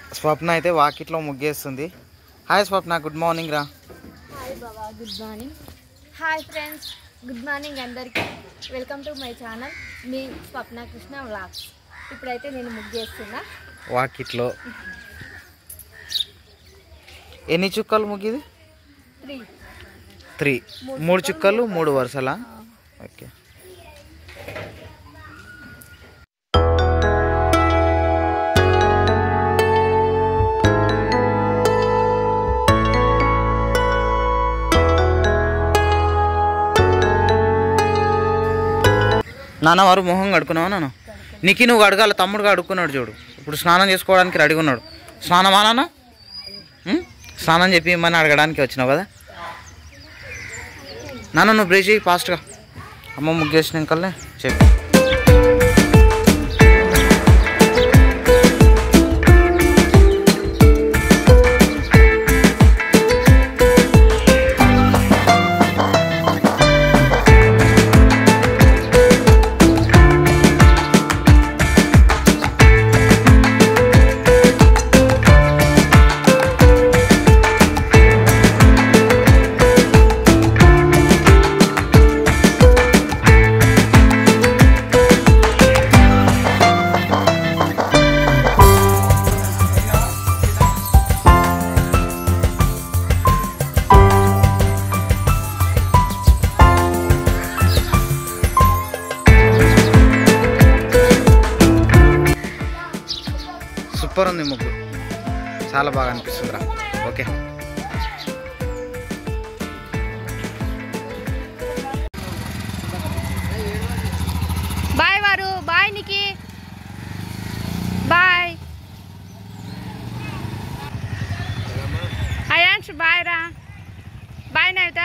స్వప్న అయితే వాకిట్లో ముగ్గేస్తుంది హాయ్ స్వప్న గుడ్ మార్నింగ్ రా హాయ్ బాబా good morning hi friends good morning అందరికీ వెల్కమ్ టు మై ఛానల్ మీ స్వప్న కృష్ణ వ్లాగ్స్ ఇప్పుడైతే నేను ముగ్గేస్తున్నా వాకిట్లో ఎన్ని చుక్కలు ముగ్గిది త్రీ త్రీ మూడు చుక్కలు మూడు వరుసలా ఓకే నాన్న వారు మొహం కడుకున్నావా నాన్న నీకు నువ్వు అడగాలి తమ్ముడు అడుక్కున్నాడు చూడు ఇప్పుడు స్నానం చేసుకోవడానికి రెడీగా ఉన్నాడు స్నానమా నాన్న ఉం? స్నానం చెప్పి ఇమ్మని అడగడానికి వచ్చినావు కదా నాన్న నువ్వు బ్రేక్ చేయి ఫాస్ట్గా అమ్మ ముగ్గేసినాకల్నే చెప్పు సూపర్ ఉంది ముగ్గు చాలా బాగా అనిపిస్తుంది రా ఓకే బాయ్ వారు bye Niki bye Ayansh bye రా బాయ్ నవిత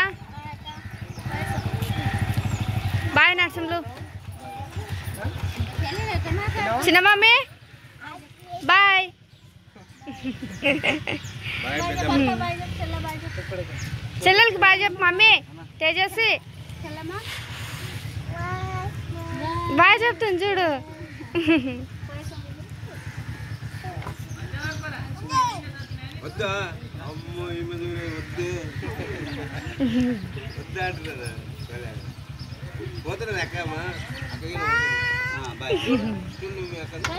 బాయ్ నర్సింహులు చిన్న మమ్మీ బాయ్ చెల్లెలకి బాయ్ చెప్పు మమ్మీ తేజస్వి బాయ్ చెప్తుంది చూడు వద్దా అమ్మో ఈ మీద వద్దు వద్దా అంటున్నారా సరే పోతున్నది అక్కమ్మా అక్కడికి బాయ్ చూడు మీ అక్క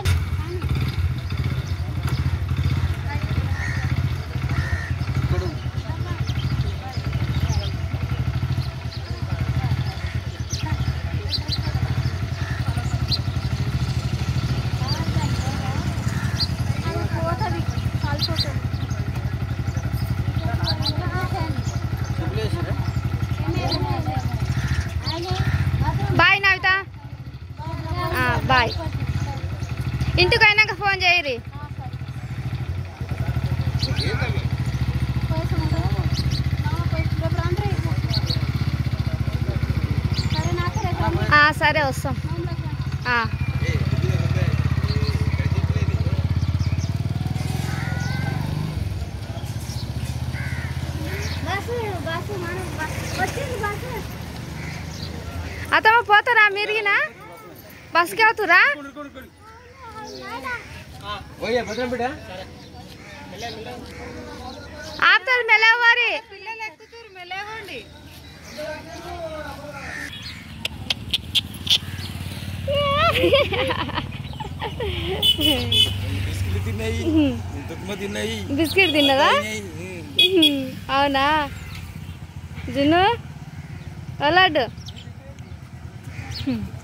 బాయ్ నవిత ఆ, బాయ్ ఇంటికి అయినాక ఫోన్ చేయరి ఏంటమ్మా ఆ, సరే వస్తాం ఆ. ఏ ఇది వద్దా ఇక్కడ చెప్పలేదు అత్తమ్మ పోతారా మీరిగినా బస్కి అవుతురా ఓయ్యా భద్రం బిడ్డ ఆపుతుంది మెల్లవారి బిస్కెట్లు తిన్నాయి దుక్మ తిన్నాయి బిస్కెట్ తిన్నదా అవునా జున్ను లడ్డు